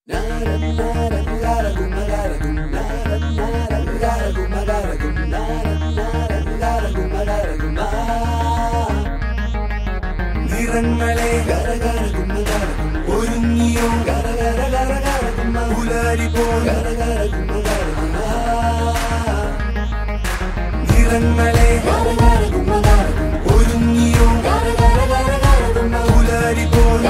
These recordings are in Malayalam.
നിറങ്ങളെ ഒരുങ്ങിയോ പുലരി പോൽ നിറങ്ങളെ ഒരുങ്ങിയോ പുലരി പോൽ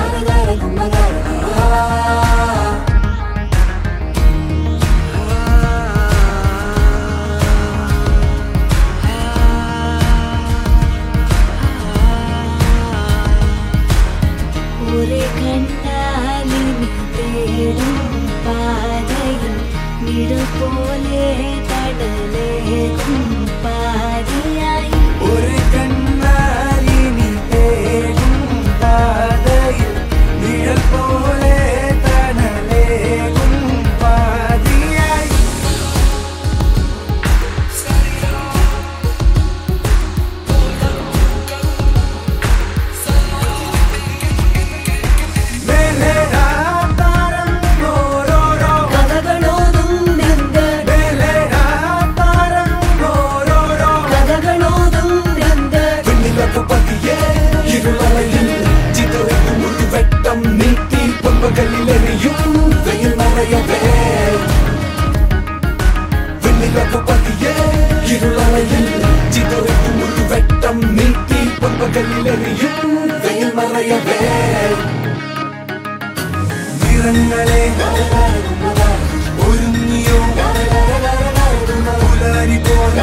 ഒരു കണ്ടാലിനി തേടും പാതയിൽ നിഴൽ പോലെ തടലേകും പാതിയായി ഒരു കണ്ണാലിനി തേടും പാതയിൽ നിഴൽ പോലെ തണലേകും പാതിയായി മേലെ താരം ഓരോരോ കഥകളോതും രംഗ മേലെ താരം ഓരോരോ കഥകളോതും രംഗ വെണ്ണിലൊക്കെ പതിയെ ഇരുളറയിൽ ചിതറിയും ഒരു വെട്ടം നീട്ടി പൊമ്പകളിലെറിയും വെയിൽ മറയവേ വെണ്ണിലൊക്കെ പതിയെ ഇരുളറയിൽ ചിതറിയും ഒരു വെട്ടം നീട്ടി പൊമ്പകളിലെറിയും വെയിൽ മറയവേ നിറങ്ങളെ ഒരുങ്ങിയോ പുലരി പോലെ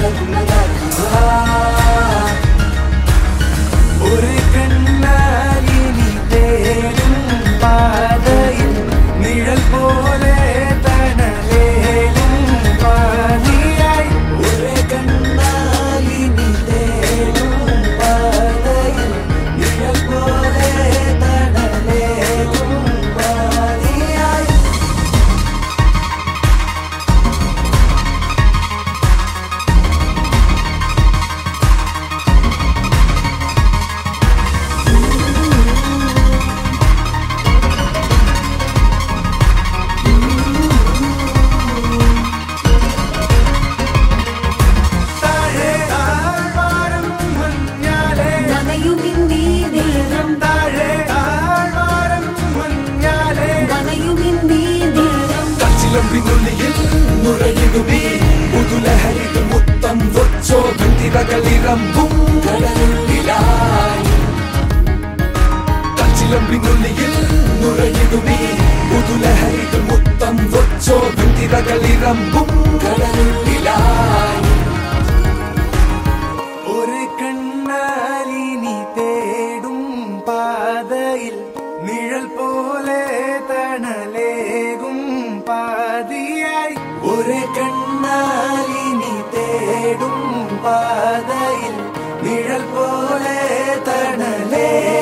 ഒരു കണ്ണാലിനി തേടും പാതയിൽ നിഴൽ പോലെ തണലേലും പാതിയായി ഒരു കണ്ണാലിനി തേടും പാതയിൽ നിഴൽ പോലെ തണലേലും പാതിയായി താഴെ താഴ്വാരം മഞ്ഞാലെ നനയുമിന്നീ നേരം താഴെ താഴ്വാരം മഞ്ഞാലെ നനയുമിന്നീ നേരം കച്ചിലമ്പിനുള്ളിൽ നുഴയിടുമീ പുതുലഹരികൾ മുത്തം വച്ചോ വെന്തിരകളിറമ്പും കടലുള്ളിലായി കച്ചിലമ്പിനുള്ളിൽ നുഴയിടുമീ പുതുലഹരികൾ മുത്തം വച്ചോ വെന്തിരകളിറമ്പും കടലുള്ളിലായി ഒരു കണ്ണാലിനി തേടും പാതയിൽ നിഴൽ പോലെ തണലേകും പാതിയായി ഒരു കണ്ണാലിനി തേടും പാതയിൽ നിഴൽ പോലെ തണലേ